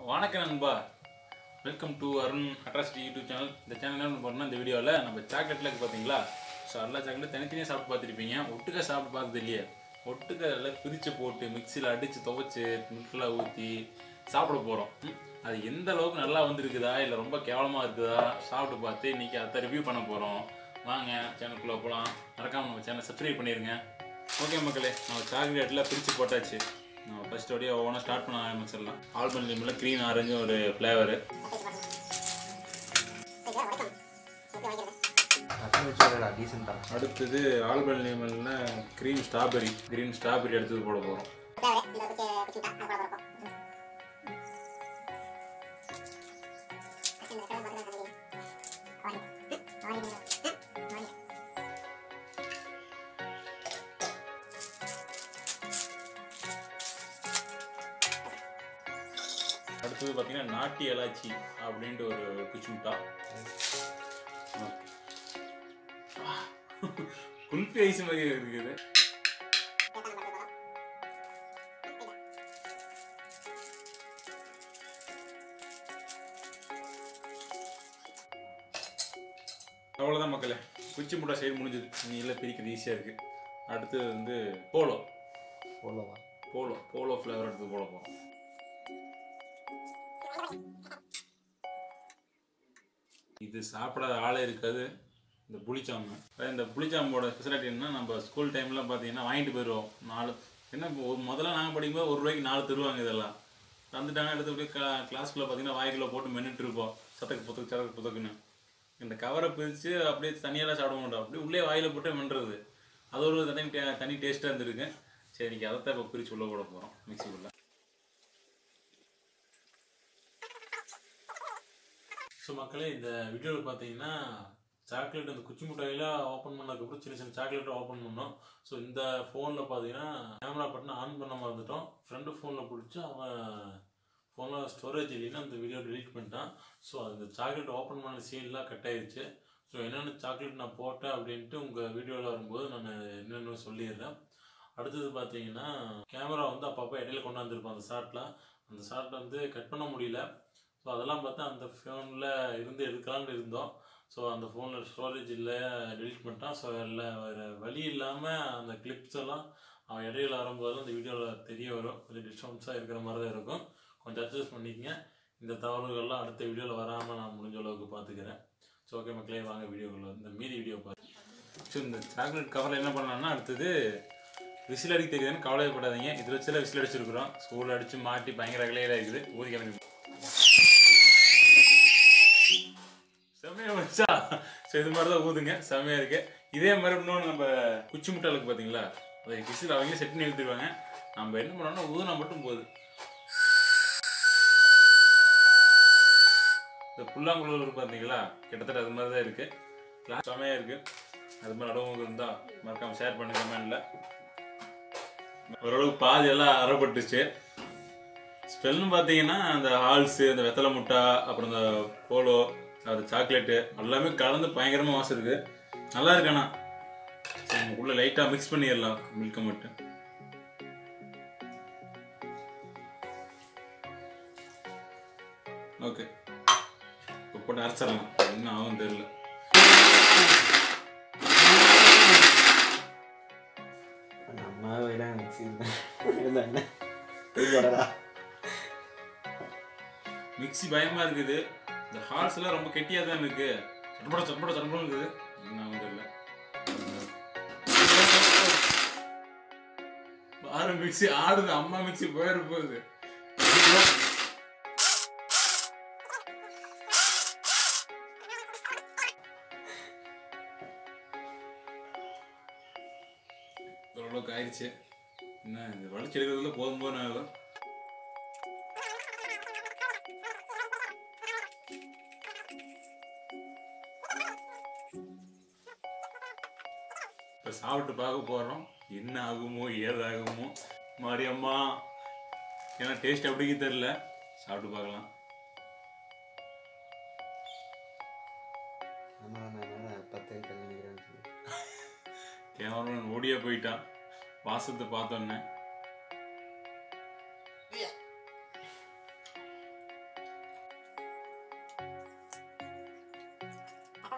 வணக்கம் நண்பா welcome to Arun atrocity YouTube channel இந்த சேனல் என்ன பண்ணோம்னா இந்த வீடியோவில் நம்ம சாக்லேட்டில் இருக்கு பார்த்தீங்களா ஸோ எல்லா சாக்லேட் தனித்தனியாக சாப்பிட்டு பார்த்துருப்பீங்க ஒட்டுக்கா சாப்பிட்டு பார்த்தது இல்லையே ஒட்டுக்கா எல்லாம் பிரித்து போட்டு மிக்சியில் அடித்து துவைச்சு மில்கில் ஊற்றி சாப்பிட போகிறோம் அது எந்த அளவுக்கு நல்லா வந்திருக்குதா இல்லை ரொம்ப கேவலமாக இருக்குதா சாப்பிட்டு பார்த்து இன்றைக்கி அதை ரிவ்யூ பண்ண போகிறோம் வாங்க சேனலுக்குள்ளே போகலாம் மறக்காமல் நம்ம சேனல் சப்ஸ்கிரைப் பண்ணிடுங்க ஓகே மக்களே நம்ம சாக்லேட்டில் பிரித்து போட்டாச்சு நம்ம ஃபர்ஸ்ட் அப்படியே ஒவ்வொன்றா ஸ்டார்ட் பண்ண ஆரம்பிச்சிடலாம் ஆல்பன் லிமில் க்ரீன் ஆரஞ்சு ஒரு ஃப்ளேவரு டக்குனு வச்சுடா டீசெண்டா அடுத்தது Alpenliebe cream strawberry green strawberry அடுத்தது போட போகிறோம் அடுத்தது பார்த்தீங்கன்னா நாட்டி எலாச்சி அப்படின்ட்டு ஒரு குச்சிமுட்டா குல்ஃபி ஐஸ் மாதிரி இருக்குது அவ்வளோதான் மக்களே குச்சி முட்டை சைடு முடிஞ்சது நீ எல்லாம் பிரிக்கிறது ஈஸியாக இருக்குது அடுத்தது வந்து போலோ போலவா போலோ போலோ ஃப்ளேவர் எடுத்து போட போகிறோம் இது சாப்பிடாத ஆளே இருக்காது இந்த புளிச்சாம்பு இந்த புளிச்சாம்போட ஸ்பெஷாலிட்டி என்ன நம்ம ஸ்கூல் டைம்லாம் பார்த்தீங்கன்னா வாங்கிட்டு போயிடுவோம் நாலு என்ன இப்போ ஒரு முதல்ல நாங்கள் படிக்கும்போது ஒரு ரூபாய்க்கு நாலு தருவாங்க இதெல்லாம் தந்துட்டாங்க எடுத்து அப்படியே கிளா கிளாஸ்க்குள்ளே பார்த்தீங்கன்னா வாய்க்குள்ள போட்டு மென்னுட்டு இருப்போம் சத்தக்கு புத்தக்கு சத்தக்கு புத்தக்குன்னு இந்த கவரை பிரித்து அப்படியே தனியெல்லாம் சாப்பிட மாட்டோம் அப்படியே உள்ளே வாயில் போட்டு மென்றது அது ஒரு தனி டே- தனி டேஸ்ட்டாக இருந்திருக்கு சரி இன்னைக்கு அதை தான் இப்போ பிரித்து உள்ள போட போகிறோம் மிக்சிக்குள்ளே ஸோ மக்களே இந்த வீடியோவில் பார்த்தீங்கன்னா சாக்லேட் அந்த குச்சி முட்டையெல்லாம் ஓப்பன் பண்ணதுக்கப்புறம் சின்ன சின்ன சாக்லேட்டை ஓப்பன் பண்ணோம் ஸோ இந்த ஃபோனில் பார்த்தீங்கன்னா கேமரா பட்டன் ஆன் பண்ண மறந்துட்டோம் ஃப்ரெண்டு ஃபோனில் பிடிச்சி அவன் ஃபோனில் ஸ்டோரேஜ் இல்லைன்னா அந்த வீடியோ delete பண்ணிட்டான் ஸோ அந்த சாக்லேட் ஓப்பன் பண்ண சீன்லாம் கட் ஆயிருச்சு ஸோ என்னென்ன சாக்லேட் நான் போட்டேன் அப்படின்ட்டு உங்கள் வீடியோவில் வரும்போது நான் என்னென்னு சொல்லிடுறேன் அடுத்தது பார்த்தீங்கன்னா கேமரா வந்து அப்பப்போ இடையில கொண்டாந்துருப்போம் அந்த ஷார்ட்டில் அந்த ஷார்ட் வந்து கட் பண்ண முடியல ஸோ அதெல்லாம் பார்த்தா அந்த ஃபோனில் இருந்து எடுக்கலாம்னு இருந்தோம் ஸோ அந்த ஃபோனில் ஸ்டோரேஜ் இல்லை delete பண்ணிட்டான் ஸோ இல்லை வேறு வழி இல்லாமல் அந்த கிளிப்ஸ் எல்லாம் அவன் இடையில வரும்போது அந்த வீடியோவில் தெரிய வரும் கொஞ்சம் டிஸ்டர்பன்ஸாக இருக்கிற மாதிரி தான் இருக்கும் கொஞ்சம் அட்ஜஸ்ட் பண்ணிக்கங்க இந்த தவறுகள்லாம் அடுத்த வீடியோவில் வராமல் நான் முடிஞ்ச அளவுக்கு பார்த்துக்கிறேன் ஸோ ஓகே மக்களே வாங்க வீடியோக்குள்ள இந்த மீதி வீடியோ பாருங்க ஸோ இந்த சாக்லேட் கவரில் என்ன பண்ணலாம்னா அடுத்தது விசில் அடிக்க தெரியுதுன்னு கவலைப்படாதீங்க இதில் வச்சுல விசில் அடிச்சிருக்கிறோம் ஸ்கூல் அடித்து மாட்டி பயங்கர அகலையில் இருக்குது ஊதி கிளம்பி செம்மையா வச்சா ஸோ இது மாதிரி தான் ஊதுங்க செம்மையா இருக்கு இதே மாதிரி இன்னொன்று நம்ம குச்சி முட்டாளுக்கு பார்த்தீங்களா அதை விசில் அவங்க செட் பண்ணி எடுத்துருவாங்க நம்ம என்ன பண்ணோம்னா ஊதுனா மட்டும் போகுது இந்த புல்லாங்குழல் இருக்கு பார்த்தீங்களா கிட்டத்தட்ட அது மாதிரி தான் இருக்கு கிளாஸ் செம்மையா இருக்கு அது மாதிரி அனுபவம் இருந்தால் மறக்காம ஷேர் பண்ணுங்க கமெண்ட்ல ஓரளவுக்கு பாதி எல்லாம் அறப்பட்டுச்சு ஸ்மெல்னு பார்த்தீங்கன்னா அந்த ஹால்ஸு அந்த வெத்தலை முட்டை அப்புறம் இந்த போலோ அது சாக்லேட்டு எல்லாமே கலந்து பயங்கரமாக வாசம் இருக்கு நல்லா இருக்கு அண்ணா சரி நமக்குள்ள லைட்டாக மிக்ஸ் பண்ணிடலாம் மில்கை மட்டும் ஓகே இப்போ போட்டு அரைச்சிடலாம் என்ன ஆகும் தெரியல நம்ம விட மிக்ஸி இருந்தா என்ன மிக்ஸி பயமா இருக்குது இந்த ஹார்ஸ் எல்லாம் ரொம்ப கெட்டியா தான் இருக்கு சட்டப்பட சட்டப்பட சட்டப்பட இருக்குது என்ன ஆகும் தெரியல ஆறு மிக்ஸி ஆடுது அம்மா மிக்ஸி போயிரு போகுது ஓரளவுக்கு ஆயிடுச்சு என்ன இது வளைச்சு எடுக்கிறதுல போதும் போதும் ஆகும் இப்போ சாப்பிட்டு பார்க்க போகிறோம் என்ன ஆகுமோ ஏதாகுமோ மாரியம்மா ஏன்னா டேஸ்ட் எப்படிக்கு தெரில சாப்பிட்டு பார்க்கலாம் நம்ம நம்ம பத்து கல்யாணிக்கிறேன் கேமராமேன் ஓடியே போயிட்டான் வாசத்தை பார்த்தோன்னே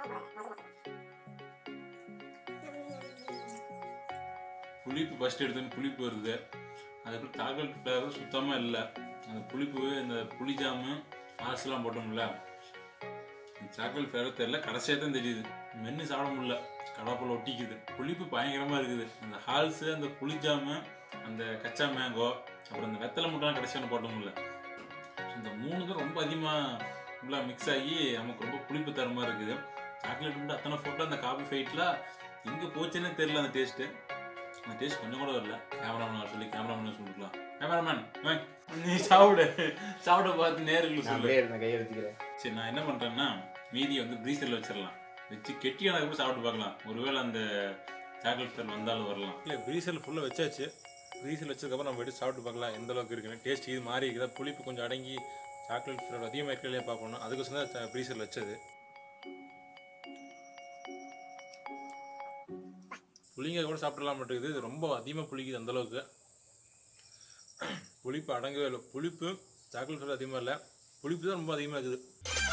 புளிப்பு ஃபஸ்ட் எடுத்தோன்னு புளிப்பு வருது அதுக்கப்புறம் சாக்லேட் ஃப்ளேவர் சுத்தமாக இல்லை அந்த புளிப்பு இந்த புளிஜாமு ஆர்ஸ்லாம் போட்டோம்ல சாக்லேட் ஃப்ளேவர் தெரியல கடைசியாக தான் தெரியுது மென்று சாப்பிட முடியல கடாப்பில் ஒட்டிக்குது புளிப்பு பயங்கரமாக இருக்குது அந்த ஹால்ஸு அந்த புளிஜாமு அந்த கச்சா மேங்கோ அப்புறம் இந்த வெத்தலை முட்டைலாம் கடைசியாக போட்டோம்ல இந்த மூணு தான் ரொம்ப அதிகமாக ஃபுல்லாக மிக்ஸ் ஆகி நமக்கு ரொம்ப புளிப்பு தர மாதிரி இருக்குது சாக்லேட் மட்டும் அத்தனை ஃபோட்டோ அந்த காபி ஃபைட்டில் எங்கே போச்சுன்னே தெரியல அந்த டேஸ்ட்டு அந்த டேஸ்ட் கொஞ்சம் கூட வரல கேமராமேன் சொல்லி கேமராமேன் சொல்லிக்கலாம் கேமராமேன் வாங்க. நீ சாப்பிடு சாப்பிட பார்த்து நேரில் நான் சொல்லு அப்படியே இருந்தேன் கையை எடுத்துக்கிறேன் சரி நான் என்ன பண்ணுறேன்னா மீதியை வந்து ப்ரீசரில் வச்சிடலாம் வச்சு கெட்டியானதுக்கப்புறம் சாப்பிட்டு பார்க்கலாம் ஒருவேளை அந்த சாக்லேட் ஃப்ளேவர் வந்தாலும் வரலாம் இல்லை ப்ரீசரில் ஃபுல்லாக வச்சாச்சு ப்ரீசரில் வச்சதுக்கப்புறம் நம்ம எடுத்து சாப்பிட்டு பார்க்கலாம் எந்த அளவுக்கு இருக்குன்னு டேஸ்ட் இது மாறி இருக்குதா புளிப்பு கொஞ்சம் அடங்கி சாக்லேட் ஃப்ளேவர் அதிகமாக இருக்கலையே பார்க்கணும் அதுக்கோசரம் தான் ப்ரீசரில் வச்சது புளிங்க கூட சாப்பிடலாம் மாட்டேங்குது இது ரொம்ப அதிகமாக புளிக்குது அந்த அளவுக்கு புளிப்பு அடங்கவே இல்லை புளிப்பு சாக்லேட் ஃப்ளேவர் அதிகமாக இல்லை புளிப்பு தான் ரொம்ப அதிகமாக இருக்குது